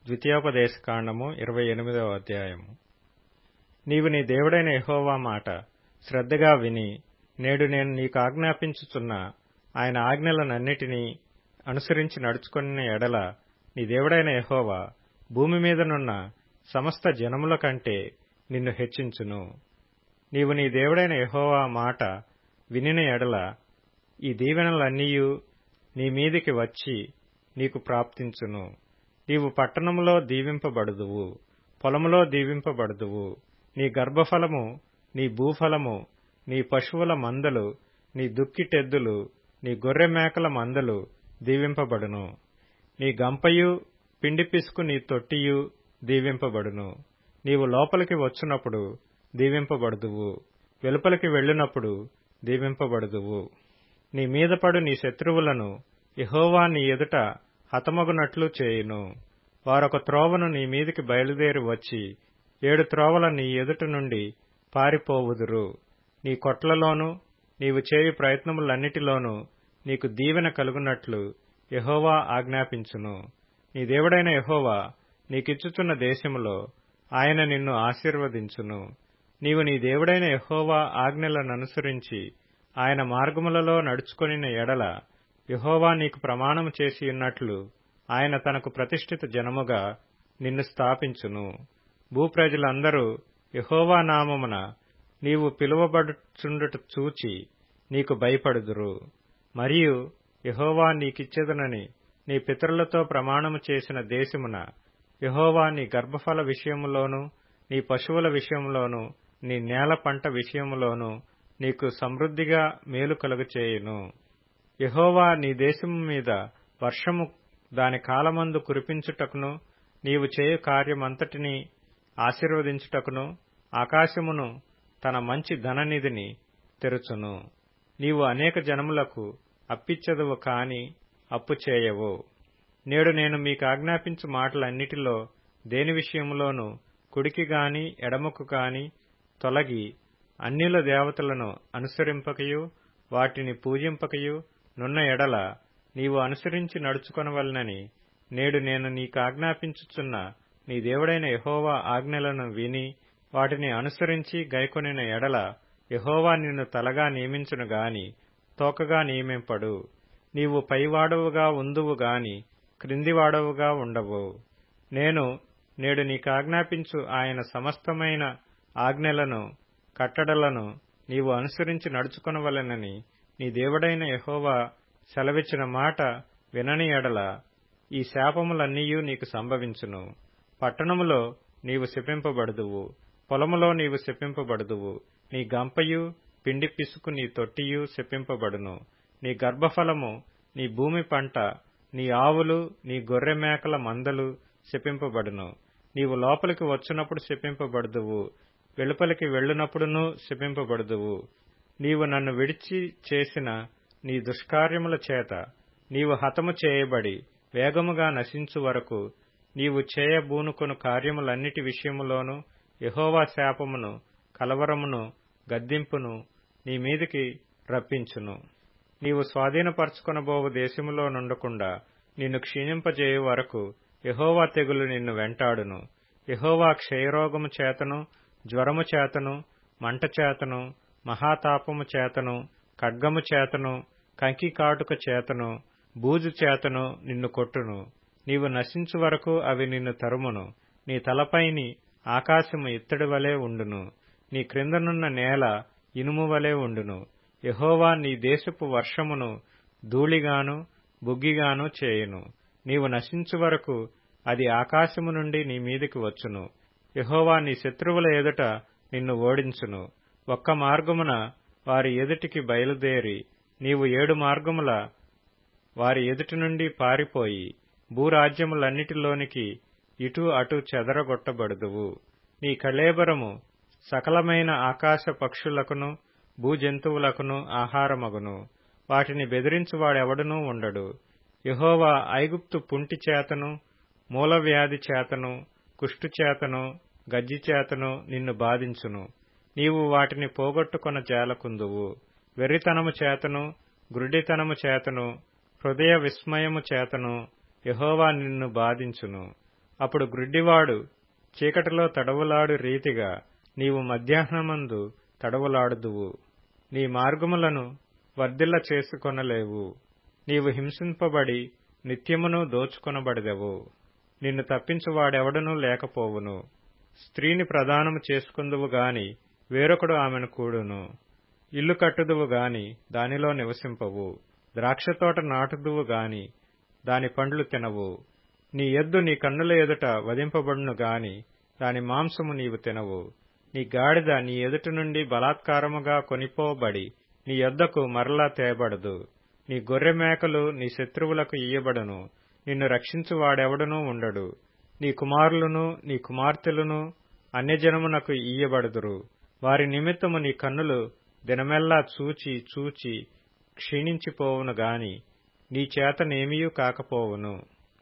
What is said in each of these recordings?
ద్వితీయోపదేశకాండము ఇరవై ఎనిమిదవ అధ్యాయము నీవు నీ దేవుడైన యెహోవా మాట శ్రద్ధగా విని నేడు నేను నీకు ఆజ్ఞాపించుచున్న ఆయన ఆజ్ఞలనన్నిటినీ అనుసరించి నడుచుకొనిన ఎడల నీ దేవుడైన యెహోవా భూమి మీదనున్న సమస్త జనముల కంటే నిన్ను హెచ్చించును నీవు నీ దేవుడైన యెహోవా మాట వినిన ఎడల ఈ దీవెనలన్నీయు నీ మీదికి వచ్చి నీకు ప్రాప్తించును నీవు పట్టణములో దీవింపబడుదువు పొలములో దీవింపబడుదువు నీ గర్భఫలము నీ భూఫలము నీ పశువుల మందలు నీ దుక్కిటెద్దులు నీ గొర్రె మేకల మందలు దీవింపబడును నీ గంపయు పిండి పిసుకు నీ తొట్టియు దీవింపబడును నీవు లోపలికి వచ్చునప్పుడు దీవింపబడుదువు వెలుపలికి వెళ్ళినప్పుడు దీవింపబడుదువు నీ మీద పడు నీ శత్రువులను యహోవా నీ ఎదుట హతమగునట్లు చేయును వారొక త్రోవను నీ మీదికి బయలుదేరి వచ్చి ఏడు త్రోవల నీ ఎదుట నుండి పారిపోవుదురు నీ కొట్లలోనూ నీవు చేయు ప్రయత్నములన్నిటిలోనూ నీకు దీవెన కలుగునట్లు యహోవా ఆజ్ఞాపించును నీ దేవుడైన యహోవా నీకిచ్చుచున్న దేశములో ఆయన నిన్ను ఆశీర్వదించును నీవు నీ దేవుడైన యహోవా ఆజ్ఞలననుసరించి ఆయన మార్గములలో నడుచుకొనిన ఎడల యహోవా నీకు ప్రమాణము చేసి ఉన్నట్లు ఆయన తనకు ప్రతిష్ఠిత జనముగా నిన్ను స్థాపించును భూప్రజలందరూ యహోవా నామమున నీవు పిలువబడుచుండుట చూచి నీకు భయపడుదురు మరియు యహోవా నీకిచ్చెదనని నీ పితరులతో ప్రమాణము చేసిన దేశమున యహోవా నీ గర్భఫల విషయములోను నీ పశువుల విషయములోను నీ నేల పంట విషయములోను నీకు సమృద్ధిగా మేలు కలుగచేయును యహోవా నీ దేశము మీద వర్షము దాని కాలమందు కురిపించుటకును నీవు చేయు కార్యమంతటినీ ఆశీర్వదించుటకును ఆకాశమును తన మంచి ధననిధిని తెరుచును నీవు అనేక జనములకు అప్పిచ్చదువు కాని అప్పు చేయవు నేడు నేను మీకు ఆజ్ఞాపించు మాటలన్నిటిలో దేని విషయములోనూ కుడికి గాని ఎడమకు గాని తొలగి అన్యుల దేవతలను అనుసరింపకయు వాటిని పూజింపకయు నున్న ఎడల నీవు అనుసరించి నడుచుకొనవలనని నేడు నేను నీకాజ్ఞాపించుచున్న నీ దేవుడైన యహోవా ఆజ్ఞలను విని వాటిని అనుసరించి గైకొనిన ఎడల యహోవా నిన్ను తలగా నియమించును గాని తోకగా నియమింపడు నీవు పైవాడవుగా ఉందువు గాని క్రిందివాడవుగా ఉండవు నేను నేడు నీకాజ్ఞాపించు ఆయన సమస్తమైన ఆజ్ఞలను కట్టడలను నీవు అనుసరించి నడుచుకొనవలెనని నీ దేవుడైన యహోవా సెలవిచ్చిన మాట వినని ఎడల ఈ శాపములన్నీయూ నీకు సంభవించును పట్టణములో నీవు శపింపబడుదువు పొలములో నీవు శపింపబడుదువు నీ గంపయు పిండి పిసుకు నీ తొట్టియు శపింపబడును నీ గర్భఫలము నీ భూమి పంట నీ ఆవులు నీ గొర్రె మేకల మందలు శపింపబడును నీవు లోపలికి వచ్చినప్పుడు శపింపబడుదువు వెలుపలికి వెళ్ళునప్పుడునూ శపింపబడుదువు నీవు నన్ను విడిచి చేసిన నీ దుష్కార్యముల చేత నీవు హతము చేయబడి వేగముగా నశించు వరకు నీవు చేయబూనుకొను కార్యములన్నిటి విషయములోనూ యహోవా శాపమును కలవరమును గద్దింపును నీ మీదికి రప్పించును నీవు స్వాధీనపరచుకొనబోవు దేశములో నుండకుండా నిన్ను క్షీణింపజేయు వరకు యహోవా తెగులు నిన్ను వెంటాడును యహోవా క్షయరోగము చేతను జ్వరము చేతను మంట చేతను మహాతాపము చేతను ఖడ్గము చేతను కంకి కాటుక చేతను బూజు చేతను నిన్ను కొట్టును నీవు నశించు వరకు అవి నిన్ను తరుమును నీ తలపైని ఆకాశము ఇత్తడి వలె ఉండును నీ క్రిందనున్న నేల ఇనుము వలె ఉండును యహోవా నీ దేశపు వర్షమును ధూళిగాను బుగ్గిగాను చేయును నీవు నశించు వరకు అది ఆకాశము నుండి నీ మీదికి వచ్చును యహోవా నీ శత్రువుల ఎదుట నిన్ను ఓడించును ఒక్క మార్గమున వారి ఎదుటికి బయలుదేరి నీవు ఏడు మార్గముల వారి ఎదుటి నుండి పారిపోయి భూరాజ్యములన్నిటిలోనికి ఇటు అటు చెదరగొట్టబడుదువు నీ కళేబరము సకలమైన ఆకాశ పక్షులకును భూజంతువులకును ఆహారమగును వాటిని బెదిరించువాడెవడనూ ఉండడు యహోవా ఐగుప్తు పుంటి చేతను మూలవ్యాధి చేతను కుష్టు చేతను గజ్జి చేతను నిన్ను బాధించును నీవు వాటిని పోగొట్టుకొన జాలకుందువు వెర్రితనము చేతను గ్రుడితనము చేతను హృదయ విస్మయము చేతను యహోవా నిన్ను బాధించును అప్పుడు గ్రుడ్డివాడు చీకటిలో తడవులాడు రీతిగా నీవు మధ్యాహ్నమందు తడవులాడుదువు నీ మార్గములను వర్ధిల్ల చేసుకొనలేవు నీవు హింసింపబడి నిత్యమును దోచుకొనబడదెవు నిన్ను తప్పించువాడెవడనూ లేకపోవును స్త్రీని ప్రదానము చేసుకుందువు గాని వేరొకడు ఆమెను కూడును ఇల్లు కట్టుదువు గాని దానిలో నివసింపవు ద్రాక్షతోట నాటుదువు గాని దాని పండ్లు తినవు నీ ఎద్దు నీ కన్నుల ఎదుట వధింపబడును గాని దాని మాంసము నీవు తినవు నీ గాడిద నీ ఎదుట నుండి బలాత్కారముగా కొనిపోబడి నీ యొద్దకు మరలా తేబడదు నీ గొర్రె మేకలు నీ శత్రువులకు ఇయ్యబడును నిన్ను రక్షించువాడెవడనూ ఉండడు నీ కుమారులను నీ కుమార్తెలను అన్యజనమునకు ఇయ్యబడుదురు వారి నిమిత్తము నీ కన్నులు దినమెల్లా చూచి చూచి క్షీణించిపోవును గాని నీ చేతనేమియూ కాకపోవును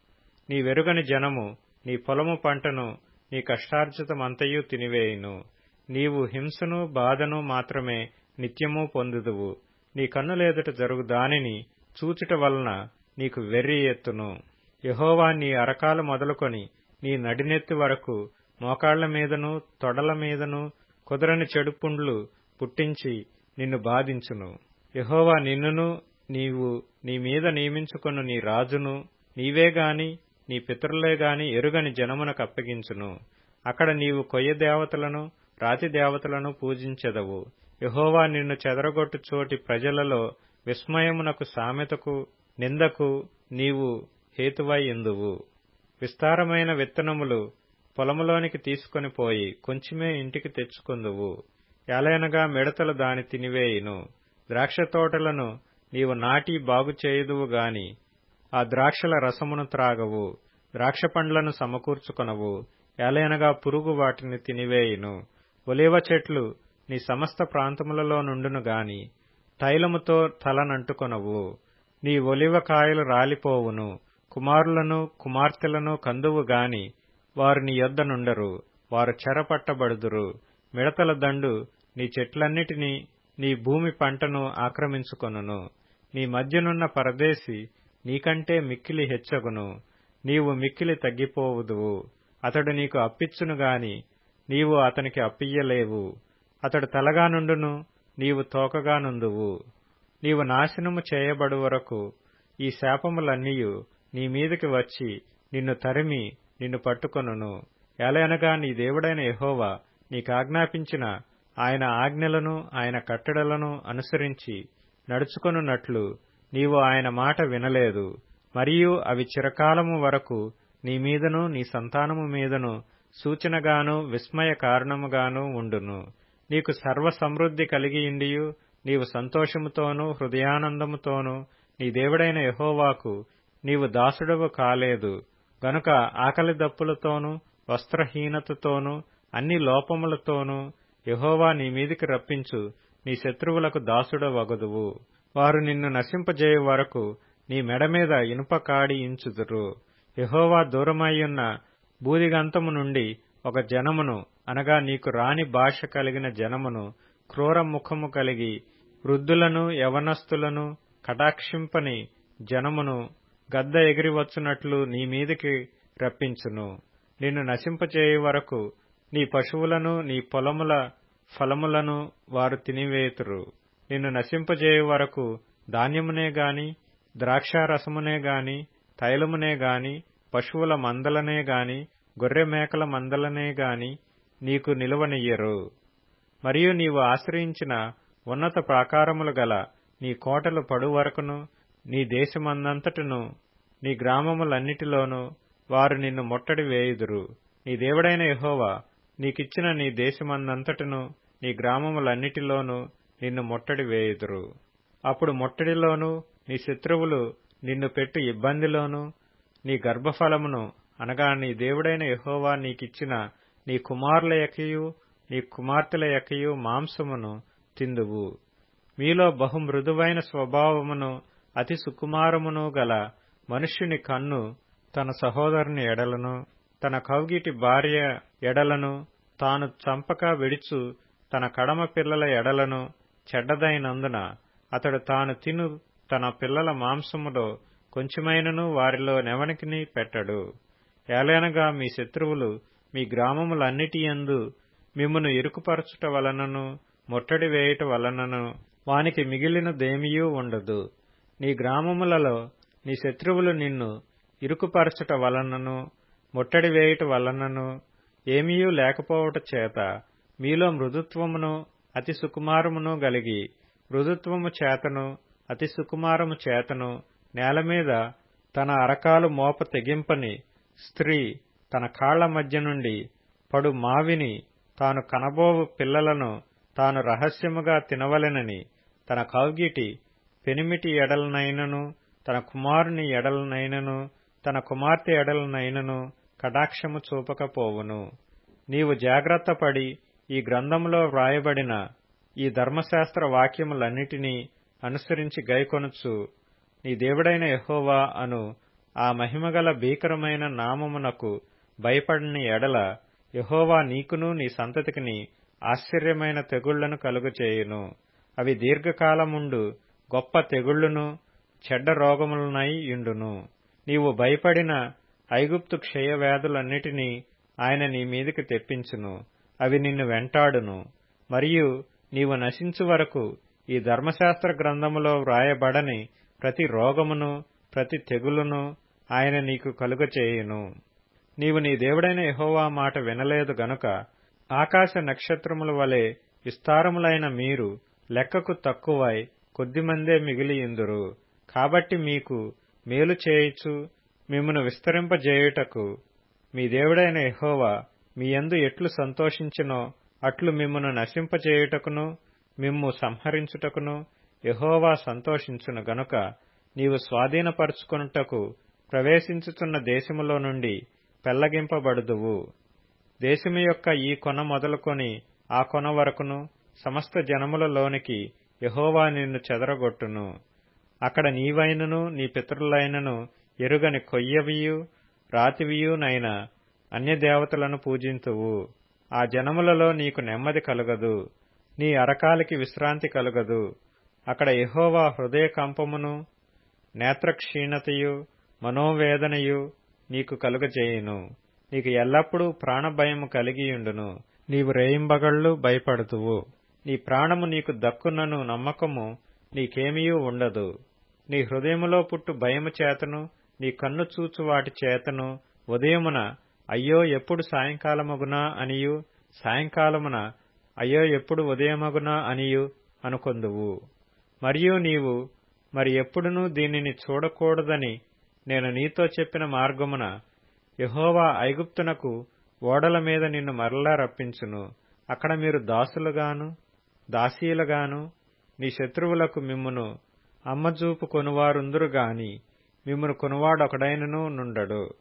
నీ వెరుగని జనము నీ పొలము పంటను నీ కష్టార్జితమంతయు తినివేయును నీవు హింసను బాధను మాత్రమే నిత్యము పొందుదువు నీ కన్నులేదుట జరుగు దానిని చూచుట వలన నీకు వెర్రి ఎత్తును యహోవా నీ అరకాలు మొదలుకొని నీ నడినెత్తి వరకు మోకాళ్ల మీదను తొడల మీదను కుదరని చెడుపుండ్లు పుట్టించి నిన్ను బాధించును యహోవా నిన్నును నీవు నీ మీద నియమించుకున్న నీ రాజును నీవే గాని నీ పితరులే గాని ఎరుగని జనమునకు అప్పగించును అక్కడ నీవు కొయ్య దేవతలను రాతి దేవతలను పూజించెదవు యహోవా నిన్ను చెదరగొట్టు చోటి ప్రజలలో విస్మయమునకు సామెతకు నిందకు నీవు హేతువై ఎందువు విస్తారమైన విత్తనములు పొలములోనికి తీసుకొని పోయి కొంచెమే ఇంటికి తెచ్చుకుందువు ఎలయనగా మిడతలు దాని తినివేయును ద్రాక్ష తోటలను నీవు నాటి బాగు చేయుదువు గాని ఆ ద్రాక్షల రసమును త్రాగవు ద్రాక్ష పండ్లను సమకూర్చుకొనవు ఎలయనగా పురుగు వాటిని తినివేయును ఒలివ చెట్లు నీ సమస్త ప్రాంతములలో నుండును గాని తైలముతో తలనంటుకొనవు నీ ఒలివ కాయలు రాలిపోవును కుమారులను కుమార్తెలను కందువు గాని వారు నీ యొద్ద నుండరు వారు చెరపట్టబడుదురు మిడతల దండు నీ చెట్లన్నిటినీ నీ భూమి పంటను ఆక్రమించుకొనును నీ మధ్యనున్న పరదేశి నీకంటే మిక్కిలి హెచ్చగును నీవు మిక్కిలి తగ్గిపోవుదువు అతడు నీకు అప్పిచ్చును గాని నీవు అతనికి అప్పియ్యలేవు అతడు తలగా నుండును నీవు తోకగా నుందువు నీవు నాశనము చేయబడు వరకు ఈ శాపములన్నీయు నీ మీదకి వచ్చి నిన్ను తరిమి నిన్ను పట్టుకొనును ఎలయనగా నీ దేవుడైన యహోవా నీకాజ్ఞాపించిన ఆయన ఆజ్ఞలను ఆయన కట్టడలను అనుసరించి నడుచుకొనున్నట్లు నీవు ఆయన మాట వినలేదు మరియు అవి చిరకాలము వరకు నీ మీదను నీ సంతానము మీదను సూచనగాను విస్మయ కారణముగాను ఉండును నీకు సర్వ సమృద్ధి కలిగియుండియు నీవు సంతోషముతోనూ హృదయానందముతోనూ నీ దేవుడైన యహోవాకు నీవు దాసుడవు కాలేదు గనుక ఆకలి దప్పులతోనూ వస్త్రహీనతతోనూ అన్ని లోపములతోనూ యహోవా నీ మీదికి రప్పించు నీ శత్రువులకు దాసుడవగదువు వారు నిన్ను నశింపజేయు వరకు నీ మెడ మీద ఇనుప కాడి ఇంచుదురు యహోవా దూరమయ్యున్న బూదిగంతము నుండి ఒక జనమును అనగా నీకు రాని భాష కలిగిన జనమును క్రూర ముఖము కలిగి వృద్ధులను యవనస్తులను కటాక్షింపని జనమును గద్ద ఎగిరివచ్చునట్లు నీ మీదికి రప్పించును నిన్ను నశింపచేయు వరకు నీ పశువులను నీ పొలముల ఫలములను వారు తినివేతురు నిన్ను నశింపజేయు వరకు ధాన్యమునే గాని ద్రాక్షారసమునే గాని తైలమునే గాని పశువుల మందలనే గాని గొర్రె మేకల మందలనే గాని నీకు నిలువనియ్యరు మరియు నీవు ఆశ్రయించిన ఉన్నత ప్రాకారములు గల నీ కోటలు పడు వరకును నీ దేశమందంతటను నీ గ్రామములన్నిటిలోనూ వారు నిన్ను ముట్టడి వేయుదురు నీ దేవుడైన యహోవా నీకిచ్చిన నీ దేశమందంతటను నీ గ్రామములన్నిటిలోనూ నిన్ను ముట్టడి వేయుదురు అప్పుడు ముట్టడిలోనూ నీ శత్రువులు నిన్ను పెట్టు ఇబ్బందిలోనూ నీ గర్భఫలమును అనగా నీ దేవుడైన యహోవా నీకిచ్చిన నీ కుమారుల యొక్కయు నీ కుమార్తెల యొక్కయు మాంసమును తిందువు మీలో బహు మృదువైన స్వభావమును అతి సుకుమారమును గల మనుష్యుని కన్ను తన సహోదరుని ఎడలను తన కౌగిటి భార్య ఎడలను తాను చంపక విడిచు తన కడమ పిల్లల ఎడలను చెడ్డదైనందున అతడు తాను తిను తన పిల్లల మాంసములో కొంచెమైనను వారిలో నెవనికిని పెట్టడు ఏలైనగా మీ శత్రువులు మీ గ్రామములన్నిటియందు మిమ్మును ఇరుకుపరచుట వలనను ముట్టడి వేయుట వలనను వానికి మిగిలినదేమియూ ఉండదు నీ గ్రామములలో నీ శత్రువులు నిన్ను ఇరుకుపరచుట వలనను ముట్టడి వేయుట వలనను ఏమీయూ లేకపోవట చేత మీలో మృదుత్వమును అతి సుకుమారమును గలిగి మృదుత్వము చేతను అతి సుకుమారము చేతను నేలమీద తన అరకాలు మోప తెగింపని స్త్రీ తన కాళ్ల మధ్య నుండి పడు మావిని తాను కనబోవు పిల్లలను తాను రహస్యముగా తినవలెనని తన కౌగిటి పెనిమిటి ఎడలనైనను తన కుమారుని ఎడలనైనను తన కుమార్తె ఎడలనైనను కటాక్షము చూపకపోవును నీవు జాగ్రత్తపడి ఈ గ్రంథములో వ్రాయబడిన ఈ ధర్మశాస్త్ర వాక్యములన్నిటినీ అనుసరించి గైకొనుచు నీ దేవుడైన యహోవా అను ఆ మహిమగల భీకరమైన నామమునకు భయపడని ఎడల యహోవా నీకును నీ సంతతికిని ఆశ్చర్యమైన తెగుళ్లను కలుగచేయును అవి దీర్ఘకాలముండు గొప్ప తెగుళ్లును చెడ్డ రోగములనై యుండును నీవు భయపడిన ఐగుప్తు క్షయవ్యాధులన్నిటినీ ఆయన నీ మీదికి తెప్పించును అవి నిన్ను వెంటాడును మరియు నీవు నశించు వరకు ఈ ధర్మశాస్త్ర గ్రంథములో వ్రాయబడని ప్రతి రోగమును ప్రతి తెగులును ఆయన నీకు కలుగచేయును నీవు నీ దేవుడైన యహోవా మాట వినలేదు గనుక ఆకాశ నక్షత్రముల వలె విస్తారములైన మీరు లెక్కకు తక్కువై కొద్దిమందే మిగిలియుందురు కాబట్టి మీకు మేలు చేయుచు మిమ్మను విస్తరింపజేయుటకు మీ దేవుడైన యహోవా మీ యందు ఎట్లు సంతోషించినో అట్లు మిమ్మను నశింపజేయుటకును మిమ్ము సంహరించుటకును యహోవా సంతోషించును గనుక నీవు స్వాధీనపరుచుకొనుటకు ప్రవేశించుచున్న దేశములో నుండి పెళ్లగింపబడుదువు దేశము యొక్క ఈ కొన మొదలుకొని ఆ కొన వరకును సమస్త జనములలోనికి యహోవా నిన్ను చెదరగొట్టును అక్కడ నీవైనను నీ పితరులైనను ఎరుగని కొయ్యవియు రాతివియునైన అన్యదేవతలను పూజింతువు ఆ జనములలో నీకు నెమ్మది కలుగదు నీ అరకాలికి విశ్రాంతి కలుగదు అక్కడ యహోవా హృదయ కంపమును నేత్రక్షీణతయు మనోవేదనయు నీకు కలుగజేయును నీకు ఎల్లప్పుడూ ప్రాణభయము కలిగియుండును నీవు రేయింబగళ్ళు భయపడుతువు నీ ప్రాణము నీకు దక్కునను నమ్మకము నీకేమీయూ ఉండదు నీ హృదయములో పుట్టు భయము చేతను నీ కన్ను చూచు వాటి చేతను ఉదయమున అయ్యో ఎప్పుడు సాయంకాలమగునా అనియు సాయంకాలమున అయ్యో ఎప్పుడు ఉదయమగునా అనియు అనుకొందువు మరియు నీవు మరి ఎప్పుడునూ దీనిని చూడకూడదని నేను నీతో చెప్పిన మార్గమున యహోవా ఐగుప్తునకు ఓడల మీద నిన్ను మరలా రప్పించును అక్కడ మీరు దాసులుగాను దాసీలుగాను నీ శత్రువులకు మిమ్మును అమ్మజూపు కొనువారుందురు గాని మిమ్మును కొనువాడొకడైనను నుండడు